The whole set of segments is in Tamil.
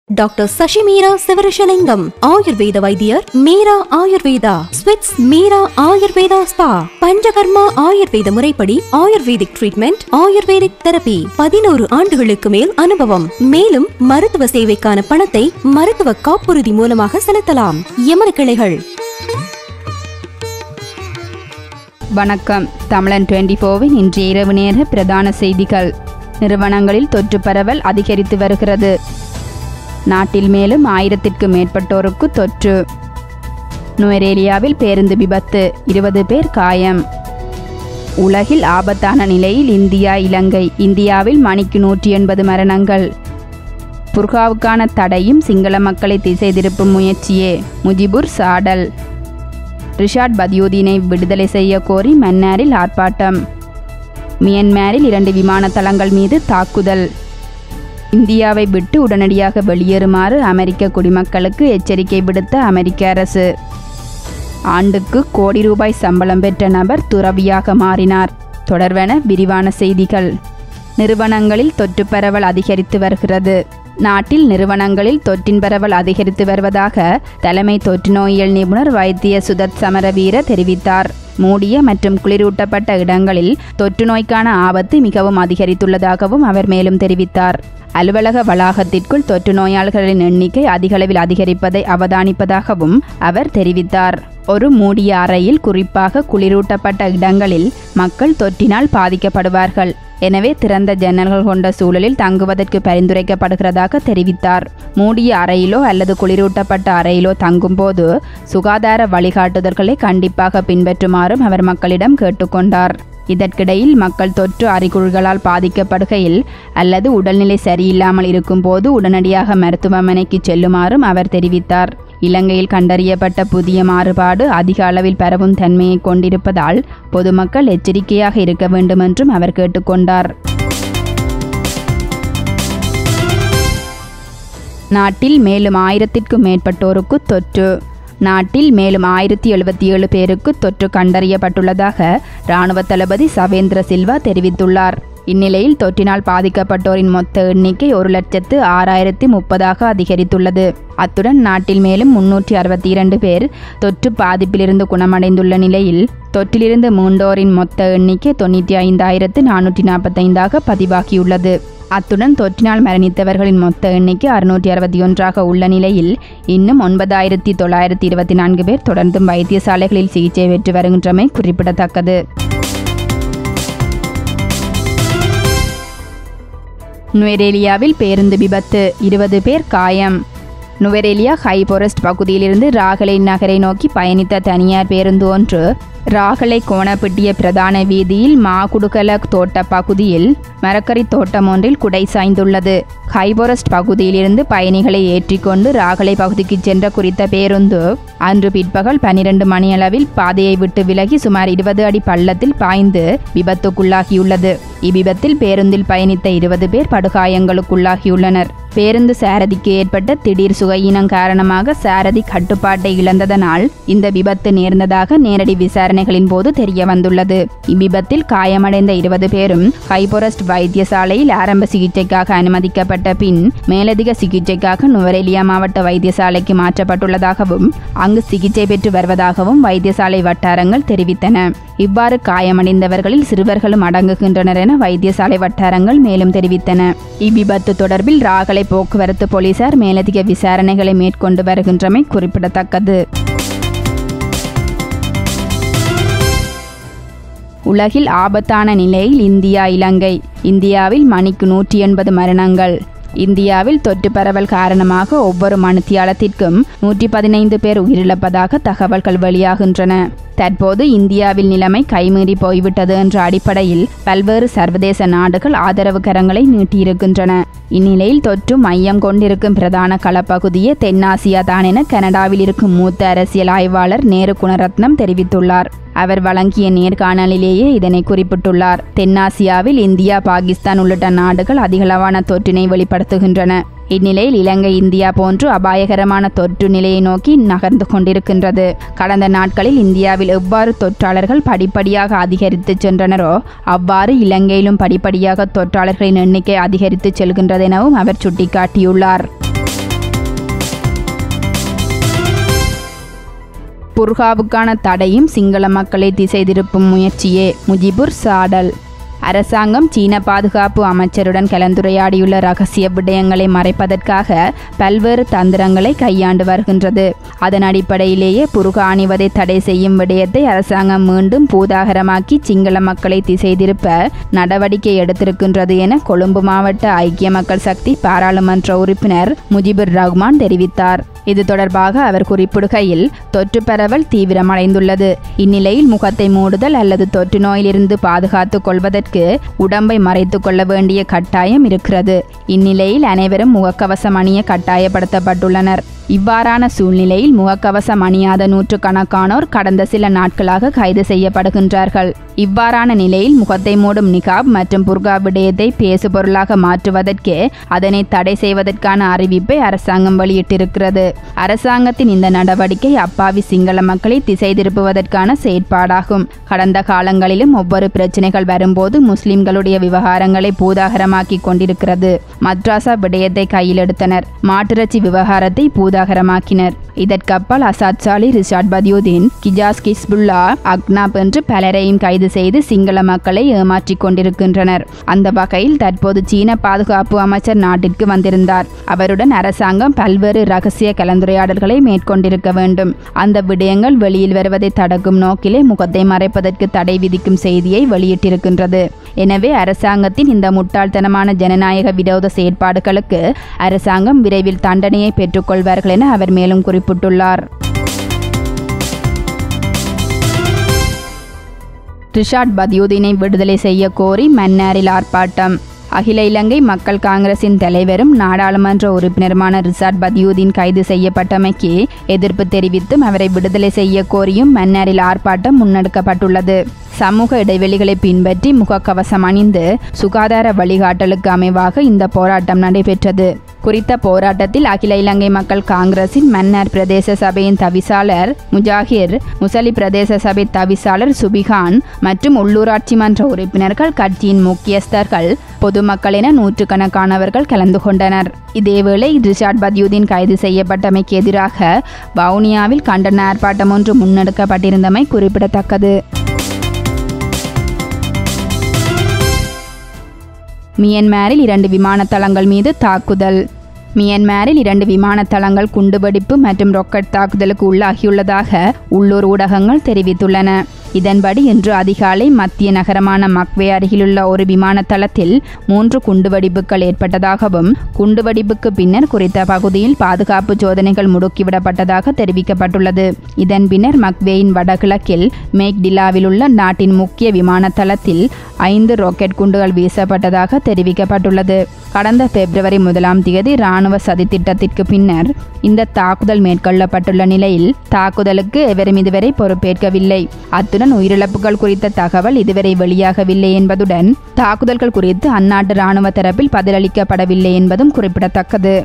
டாக்டர் சசி மீரா சிவரிஷலிங்கம் ஆயுர்வேத வைத்தியர் மீரா ஆயுர்வேதா ஸ்விட்ஸ் மீரா ஆயுர்வேதா ஸ்பா பஞ்சகர்மா ஆயுர்வேத முறைப்படி ஆயுர்வேதிக் ட்ரீட்மெண்ட் ஆயுர்வேதிக் தெரபி பதினோரு ஆண்டுகளுக்கு மேல் அனுபவம் மேலும் மருத்துவ சேவைக்கான பணத்தை மருத்துவ காப்புறுதி மூலமாக செலுத்தலாம் எமது கிளைகள் வணக்கம் தமிழன் டுவெண்டி ஃபோவின் இன்றைய இரவு நேர பிரதான செய்திகள் நிறுவனங்களில் தொற்று பரவல் அதிகரித்து வருகிறது நாட்டில் மேலும் ஆயிரத்திற்கும் மேற்பட்டோருக்கு தொற்று நுவரேலியாவில் பேருந்து விபத்து இருபது பேர் காயம் உலகில் ஆபத்தான நிலையில் இந்தியா இலங்கை இந்தியாவில் மணிக்கு நூற்றி எண்பது மரணங்கள் புர்காவுக்கான தடையும் சிங்கள மக்களை திசை திருப்பும் முயற்சியே முஜிபுர் சாடல் ரிஷாட் பதியுதீனை விடுதலை செய்ய கோரி மன்னாரில் ஆர்ப்பாட்டம் மியன்மாரில் இரண்டு விமான தளங்கள் மீது தாக்குதல் இந்தியாவை விட்டு உடனடியாக வெளியேறுமாறு அமெரிக்க குடிமக்களுக்கு எச்சரிக்கை விடுத்த அமெரிக்க அரசு ஆண்டுக்கு கோடி ரூபாய் சம்பளம் பெற்ற நபர் துறவியாக மாறினார் தொடர்வன விரிவான செய்திகள் நிறுவனங்களில் தொற்று பரவல் அதிகரித்து வருகிறது நாட்டில் நிறுவனங்களில் தொற்றின் பரவல் அதிகரித்து வருவதாக தலைமை தொற்று நோயியல் நிபுணர் வைத்திய சுதத் சமரவீர தெரிவித்தார் மூடிய மற்றும் குளிரூட்டப்பட்ட இடங்களில் தொற்று நோய்க்கான ஆபத்து மிகவும் அதிகரித்துள்ளதாகவும் அவர் மேலும் தெரிவித்தார் அலுவலக வளாகத்திற்குள் தொற்று நோயாளர்களின் எண்ணிக்கை அதிகளவில் அதிகரிப்பதை அவதானிப்பதாகவும் அவர் தெரிவித்தார் ஒரு மூடிய அறையில் குறிப்பாக குளிரூட்டப்பட்ட இடங்களில் மக்கள் தொற்றினால் பாதிக்கப்படுவார்கள் எனவே திறந்த ஜன்னல்கள் கொண்ட சூழலில் தங்குவதற்கு பரிந்துரைக்கப்படுகிறதாக தெரிவித்தார் மூடிய அறையிலோ அல்லது குளிரூட்டப்பட்ட அறையிலோ தங்கும்போது சுகாதார வழிகாட்டுதல்களை கண்டிப்பாக பின்பற்றுமாறும் அவர் மக்களிடம் கேட்டுக்கொண்டார் இதற்கிடையில் மக்கள் தொற்று அறிகுறிகளால் பாதிக்கப்படுகையில் அல்லது உடல்நிலை சரியில்லாமல் இருக்கும்போது உடனடியாக மருத்துவமனைக்கு செல்லுமாறும் அவர் தெரிவித்தார் இலங்கையில் கண்டறியப்பட்ட புதிய மாறுபாடு அதிக அளவில் பரவும் தன்மையை கொண்டிருப்பதால் பொதுமக்கள் எச்சரிக்கையாக இருக்க வேண்டும் என்றும் அவர் கேட்டுக்கொண்டார் நாட்டில் மேலும் ஆயிரத்திற்கும் மேற்பட்டோருக்கு தொற்று நாட்டில் மேலும் ஆயிரத்தி எழுபத்தி ஏழு பேருக்கு தொற்று கண்டறியப்பட்டுள்ளதாக இராணுவ தளபதி சவேந்திர சில்வா தெரிவித்துள்ளார் இந்நிலையில் தொற்றினால் பாதிக்கப்பட்டோரின் மொத்த எண்ணிக்கை ஒரு லட்சத்து ஆறாயிரத்தி முப்பதாக அதிகரித்துள்ளது அத்துடன் நாட்டில் மேலும் முன்னூற்றி அறுபத்தி இரண்டு பேர் தொற்று பாதிப்பிலிருந்து குணமடைந்துள்ள நிலையில் தொற்றிலிருந்து மூண்டோரின் மொத்த எண்ணிக்கை தொண்ணூற்றி ஐந்தாயிரத்து நானூற்றி நாற்பத்தைந்தாக பதிவாகியுள்ளது அத்துடன் தொற்றினால் மரணித்தவர்களின் மொத்த எண்ணிக்கை அறுநூற்றி அறுபத்தி ஒன்றாக உள்ள நிலையில் இன்னும் ஒன்பதாயிரத்தி தொள்ளாயிரத்தி இருபத்தி நான்கு பேர் தொடர்ந்தும் வைத்தியசாலைகளில் சிகிச்சை பெற்று வருகின்றமை குறிப்பிடத்தக்கது நுவரேலியாவில் பேருந்து விபத்து இருபது பேர் காயம் நுவரேலியா ஹைபொரஸ்ட் பகுதியிலிருந்து ராகலை நகரை நோக்கி பயணித்த தனியார் பேருந்து ஒன்று ராகலை கோணப்பிட்டிய பிரதான வீதியில் மாகுடுகல தோட்ட பகுதியில் மரக்கறி தோட்டம் ஒன்றில் குடை சாய்ந்துள்ளது ஹைபொரஸ்ட் பகுதியிலிருந்து பயணிகளை ஏற்றிக்கொண்டு ராகலை பகுதிக்கு சென்ற குறித்த பேருந்து அன்று பிற்பகல் பனிரெண்டு மணியளவில் பாதையை விட்டு விலகி சுமார் இருபது அடி பள்ளத்தில் பாய்ந்து விபத்துக்குள்ளாகியுள்ளது இவ்விபத்தில் பேருந்தில் பயணித்த இருபது பேர் படுகாயங்களுக்குள்ளாகியுள்ளனர் பேருந்து சாரதிக்கு ஏற்பட்ட திடீர் சுகையினம் காரணமாக சாரதி கட்டுப்பாட்டை இழந்ததனால் இந்த விபத்து நேர்ந்ததாக நேரடி விசாரணைகளின் போது தெரிய வந்துள்ளது இவ்விபத்தில் காயமடைந்த இருபது பேரும் ஹைபொரஸ்ட் வைத்தியசாலையில் ஆரம்ப சிகிச்சைக்காக அனுமதிக்கப்பட்ட பின் மேலதிக சிகிச்சைக்காக நுவரெலியா மாவட்ட வைத்தியசாலைக்கு மாற்றப்பட்டுள்ளதாகவும் அங்கு சிகிச்சை பெற்று வருவதாகவும் வைத்தியசாலை வட்டாரங்கள் தெரிவித்தன இவ்வாறு காயமடைந்தவர்களில் சிறுவர்களும் அடங்குகின்றனர் என வைத்தியசாலை வட்டாரங்கள் மேலும் தெரிவித்தன இவ்விபத்து தொடர்பில் ராகலை போக்குவரத்து போலீசார் மேலதிக விசாரணைகளை மேற்கொண்டு வருகின்றமை குறிப்பிடத்தக்கது உலகில் ஆபத்தான நிலையில் இந்தியா இலங்கை இந்தியாவில் மணிக்கு நூற்றி எண்பது மரணங்கள் இந்தியாவில் தொற்று பரவல் காரணமாக ஒவ்வொரு மணித்தியாலத்திற்கும் நூற்றி பதினைந்து பேர் உயிரிழப்பதாக தகவல்கள் வெளியாகின்றன தற்போது இந்தியாவில் நிலைமை கைமீறி போய்விட்டது என்ற அடிப்படையில் பல்வேறு சர்வதேச நாடுகள் ஆதரவு கரங்களை நீட்டியிருக்கின்றன இந்நிலையில் தொற்று மையம் கொண்டிருக்கும் பிரதான களப்பகுதியே தென்னாசியா தான் என கனடாவில் இருக்கும் மூத்த அரசியல் ஆய்வாளர் நேரு குணரத்னம் தெரிவித்துள்ளார் அவர் வழங்கிய நேர்காணலிலேயே இதனை குறிப்பிட்டுள்ளார் தென்னாசியாவில் இந்தியா பாகிஸ்தான் உள்ளிட்ட நாடுகள் அதிகளவான தொற்றினை வெளிப்படுத்துகின்றன இந்நிலையில் இலங்கை இந்தியா போன்று அபாயகரமான தொற்று நிலையை நோக்கி நகர்ந்து கொண்டிருக்கின்றது கடந்த நாட்களில் இந்தியாவில் எவ்வாறு தொற்றாளர்கள் படிப்படியாக அதிகரித்து சென்றனரோ அவ்வாறு இலங்கையிலும் படிப்படியாக தொற்றாளர்களின் எண்ணிக்கை அதிகரித்து செல்கின்றது எனவும் அவர் சுட்டிக்காட்டியுள்ளார் புர்காவுக்கான தடையும் சிங்கள மக்களை திசை திருப்பும் முயற்சியே முஜிபுர் சாடல் அரசாங்கம் சீன பாதுகாப்பு அமைச்சருடன் கலந்துரையாடியுள்ள ரகசிய விடயங்களை மறைப்பதற்காக பல்வேறு தந்திரங்களை கையாண்டு வருகின்றது அதன் அடிப்படையிலேயே புருகா அணிவதை தடை செய்யும் விடயத்தை அரசாங்கம் மீண்டும் பூதாகரமாக்கி சிங்கள மக்களை திசை திருப்ப நடவடிக்கை எடுத்திருக்கின்றது என கொழும்பு மாவட்ட ஐக்கிய மக்கள் சக்தி பாராளுமன்ற உறுப்பினர் முஜிபுர் ரஹ்மான் தெரிவித்தார் இது தொடர்பாக அவர் குறிப்பிடுகையில் தொற்று பரவல் தீவிரமடைந்துள்ளது இந்நிலையில் முகத்தை மூடுதல் அல்லது தொற்று நோயிலிருந்து பாதுகாத்துக் கொள்வதற்கு உடம்பை மறைத்துக் கொள்ள வேண்டிய கட்டாயம் இருக்கிறது இந்நிலையில் அனைவரும் முகக்கவசம் அணிய கட்டாயப்படுத்தப்பட்டுள்ளனர் இவ்வாறான சூழ்நிலையில் முகக்கவசம் அணியாத நூற்றுக்கணக்கானோர் கடந்த சில நாட்களாக கைது செய்யப்படுகின்றார்கள் இவ்வாறான நிலையில் முகத்தை மூடும் நிகாப் மற்றும் புர்கா விடயத்தை பேசுபொருளாக மாற்றுவதற்கே அதனை தடை செய்வதற்கான அறிவிப்பை அரசாங்கம் வெளியிட்டிருக்கிறது அரசாங்கத்தின் இந்த நடவடிக்கை அப்பாவி சிங்கள மக்களை திசை திருப்புவதற்கான செயற்பாடாகும் கடந்த காலங்களிலும் ஒவ்வொரு பிரச்சனைகள் வரும்போது முஸ்லிம்களுடைய விவகாரங்களை பூதாகரமாக்கி கொண்டிருக்கிறது மத்ராசா விடயத்தை கையில் எடுத்தனர் மாட்டிறைச்சி விவகாரத்தை பூதாகரமாக்கினர் இதற்கப்பால் அசாத் சாலி ரிஷாட் பதியுதீன் கிஜாஸ் கிஸ்புல்லா அக்னாப் என்று பலரையும் கைது செய்து சிங்கள மக்களை ஏமாற்றிக் கொண்டிருக்கின்றனர் அந்த வகையில் தற்போது சீன பாதுகாப்பு அமைச்சர் நாட்டிற்கு வந்திருந்தார் அவருடன் அரசாங்கம் பல்வேறு ரகசிய கலந்துரையாடல்களை மேற்கொண்டிருக்க வேண்டும் அந்த விடயங்கள் வெளியில் வருவதை தடுக்கும் நோக்கிலே முகத்தை மறைப்பதற்கு தடை விதிக்கும் செய்தியை வெளியிட்டிருக்கின்றது எனவே அரசாங்கத்தின் இந்த முட்டாள்தனமான ஜனநாயக விரோத செயற்பாடுகளுக்கு அரசாங்கம் விரைவில் தண்டனையை பெற்றுக்கொள்வார்கள் என அவர் மேலும் குறிப்பிட்டுள்ளார் ரிஷாட் பதியுதீனை விடுதலை செய்ய கோரி மன்னாரில் ஆர்ப்பாட்டம் அகில இலங்கை மக்கள் காங்கிரசின் தலைவரும் நாடாளுமன்ற உறுப்பினருமான ரிசாட் பதியுதீன் கைது செய்யப்பட்டமைக்கு எதிர்ப்பு தெரிவித்தும் அவரை விடுதலை செய்ய கோரியும் மன்னாரில் ஆர்ப்பாட்டம் முன்னெடுக்கப்பட்டுள்ளது சமூக இடைவெளிகளை பின்பற்றி முகக்கவசம் அணிந்து சுகாதார வழிகாட்டலுக்கு அமைவாக இந்த போராட்டம் நடைபெற்றது குறித்த போராட்டத்தில் அகில இலங்கை மக்கள் காங்கிரசின் மன்னார் பிரதேச சபையின் தவிசாளர் முஜாஹிர் முசலி பிரதேச சபை தவிசாளர் சுபிகான் மற்றும் உள்ளூராட்சி மன்ற உறுப்பினர்கள் கட்சியின் முக்கியஸ்தர்கள் பொதுமக்கள் என நூற்றுக்கணக்கானவர்கள் கலந்து கொண்டனர் இதேவேளை ரிஷாட் பதியுதீன் கைது செய்யப்பட்டமைக்கு எதிராக வவுனியாவில் கண்டன ஆர்ப்பாட்டம் ஒன்று முன்னெடுக்கப்பட்டிருந்தமை குறிப்பிடத்தக்கது மியன்மாரில் இரண்டு விமான தளங்கள் மீது தாக்குதல் மியன்மாரில் இரண்டு விமான தளங்கள் குண்டுவெடிப்பு மற்றும் ராக்கெட் தாக்குதலுக்கு உள்ளாகியுள்ளதாக உள்ளூர் ஊடகங்கள் தெரிவித்துள்ளன இதன்படி இன்று அதிகாலை மத்திய நகரமான மக்வே அருகிலுள்ள ஒரு விமான தளத்தில் மூன்று குண்டுவெடிப்புகள் ஏற்பட்டதாகவும் குண்டுவெடிப்புக்கு பின்னர் குறித்த பகுதியில் பாதுகாப்பு சோதனைகள் முடுக்கிவிடப்பட்டதாக தெரிவிக்கப்பட்டுள்ளது இதன் பின்னர் மக்வேயின் வடகிழக்கில் மேக்டிலாவில் உள்ள நாட்டின் முக்கிய விமான தளத்தில் ஐந்து ராக்கெட் குண்டுகள் வீசப்பட்டதாக தெரிவிக்கப்பட்டுள்ளது கடந்த பிப்ரவரி முதலாம் தேதி இராணுவ சதித்திட்டத்திற்கு பின்னர் இந்த தாக்குதல் மேற்கொள்ளப்பட்டுள்ள நிலையில் தாக்குதலுக்கு எவரும் இதுவரை பொறுப்பேற்கவில்லை அத்துடன் உயிரிழப்புகள் குறித்த தகவல் இதுவரை வெளியாகவில்லை என்பதுடன் தாக்குதல்கள் குறித்து அந்நாட்டு இராணுவ தரப்பில் பதிலளிக்கப்படவில்லை என்பதும் குறிப்பிடத்தக்கது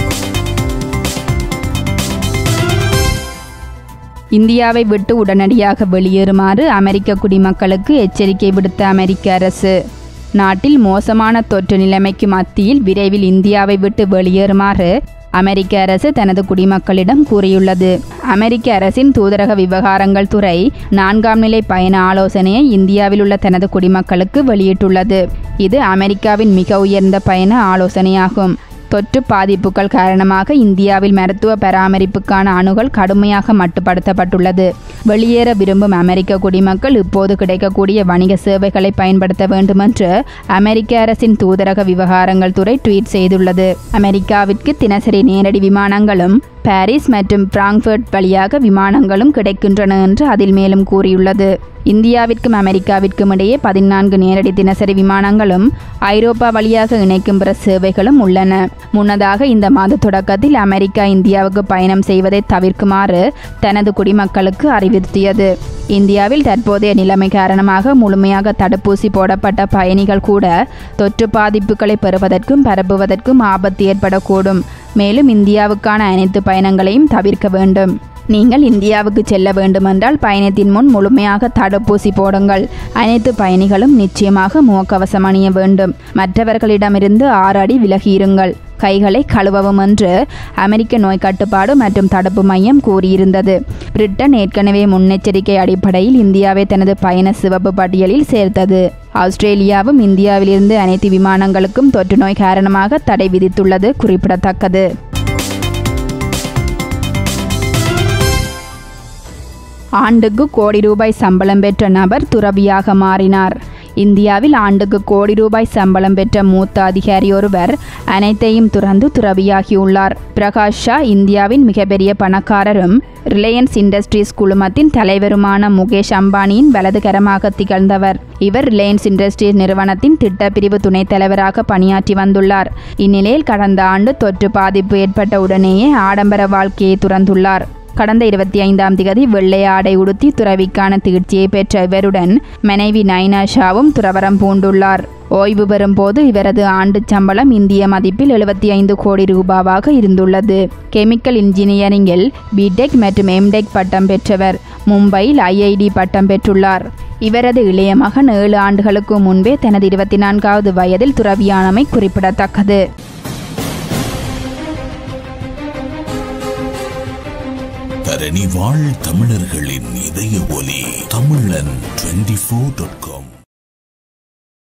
இந்தியாவை விட்டு உடனடியாக வெளியேறுமாறு அமெரிக்க குடிமக்களுக்கு எச்சரிக்கை விடுத்த அமெரிக்க அரசு நாட்டில் மோசமான தொற்று நிலைமைக்கு மத்தியில் விரைவில் இந்தியாவை விட்டு வெளியேறுமாறு அமெரிக்க அரசு தனது குடிமக்களிடம் கூறியுள்ளது அமெரிக்க அரசின் தூதரக விவகாரங்கள் துறை நான்காம் நிலை பயண ஆலோசனையை இந்தியாவில் உள்ள தனது குடிமக்களுக்கு வெளியிட்டுள்ளது இது அமெரிக்காவின் மிக உயர்ந்த பயண ஆலோசனையாகும் தொற்று பாதிப்புகள் காரணமாக இந்தியாவில் மருத்துவ பராமரிப்புக்கான அணுகல் கடுமையாக மட்டுப்படுத்தப்பட்டுள்ளது வெளியேற விரும்பும் அமெரிக்க குடிமக்கள் இப்போது கிடைக்கக்கூடிய வணிக சேவைகளை பயன்படுத்த வேண்டுமென்று அமெரிக்க அரசின் தூதரக விவகாரங்கள் துறை ட்வீட் செய்துள்ளது அமெரிக்காவிற்கு தினசரி நேரடி விமானங்களும் பாரிஸ் மற்றும் பிராங்க்ஃபர்ட் வழியாக விமானங்களும் கிடைக்கின்றன என்று அதில் மேலும் கூறியுள்ளது இந்தியாவிற்கும் அமெரிக்காவிற்கும் இடையே பதினான்கு நேரடி தினசரி விமானங்களும் ஐரோப்பா வழியாக இணைக்கும் பிற சேவைகளும் உள்ளன முன்னதாக இந்த மாத தொடக்கத்தில் அமெரிக்கா இந்தியாவுக்கு பயணம் செய்வதை தவிர்க்குமாறு தனது குடிமக்களுக்கு அறிவுறுத்தியது இந்தியாவில் தற்போதைய நிலைமை காரணமாக முழுமையாக தடுப்பூசி போடப்பட்ட பயணிகள் கூட தொற்று பாதிப்புகளை பெறுவதற்கும் பரப்புவதற்கும் ஆபத்து ஏற்படக்கூடும் மேலும் இந்தியாவுக்கான அனைத்து பயணங்களையும் தவிர்க்க வேண்டும் நீங்கள் இந்தியாவுக்கு செல்ல வேண்டுமென்றால் பயணத்தின் முன் முழுமையாக தடுப்பூசி போடுங்கள் அனைத்து பயணிகளும் நிச்சயமாக முகக்கவசம் அணிய வேண்டும் மற்றவர்களிடமிருந்து ஆறு அடி விலகியிருங்கள் கைகளை கழுவவும் என்று அமெரிக்க நோய் கட்டுப்பாடு மற்றும் தடுப்பு மையம் கூறியிருந்தது பிரிட்டன் ஏற்கனவே முன்னெச்சரிக்கை அடிப்படையில் இந்தியாவை தனது பயண சிவப்பு பட்டியலில் சேர்த்தது ஆஸ்திரேலியாவும் இந்தியாவிலிருந்து அனைத்து விமானங்களுக்கும் தொற்று நோய் காரணமாக தடை விதித்துள்ளது குறிப்பிடத்தக்கது ஆண்டுக்கு கோடி ரூபாய் சம்பளம் பெற்ற நபர் துறவியாக மாறினார் இந்தியாவில் ஆண்டுக்கு கோடி ரூபாய் சம்பளம் பெற்ற மூத்த அதிகாரி ஒருவர் அனைத்தையும் துறந்து துறவியாகியுள்ளார் பிரகாஷ் ஷா இந்தியாவின் மிகப்பெரிய பணக்காரரும் ரிலையன்ஸ் இண்டஸ்ட்ரீஸ் குழுமத்தின் தலைவருமான முகேஷ் அம்பானியின் வலதுகரமாக திகழ்ந்தவர் இவர் ரிலையன்ஸ் இண்டஸ்ட்ரீஸ் நிறுவனத்தின் திட்டப்பிரிவு துணைத் தலைவராக பணியாற்றி வந்துள்ளார் இந்நிலையில் கடந்த ஆண்டு தொற்று பாதிப்பு ஏற்பட்ட உடனேயே ஆடம்பர வாழ்க்கையை துறந்துள்ளார் கடந்த இருபத்தி ஐந்தாம் திகதி வெள்ளை ஆடை உடுத்தி துறவிக்கான தீட்சியை பெற்ற இவருடன் மனைவி நைனா ஷாவும் துறவரம் பூண்டுள்ளார் ஓய்வு பெறும்போது இவரது ஆண்டு சம்பளம் இந்திய மதிப்பில் எழுபத்தி ஐந்து கோடி ரூபாவாக இருந்துள்ளது கெமிக்கல் இன்ஜினியரிங்கில் பிடெக் மற்றும் எம்டெக் பட்டம் பெற்றவர் மும்பையில் ஐஐடி பட்டம் பெற்றுள்ளார் இவரது இளைய மகன் ஏழு ஆண்டுகளுக்கு முன்பே தனது இருபத்தி நான்காவது வயதில் துறவியானமை குறிப்பிடத்தக்கது தரணி வாழ் தமிழர்களின் இதய ஒலி தமிழன் டுவெண்டி ஃபோர் டாட் காம்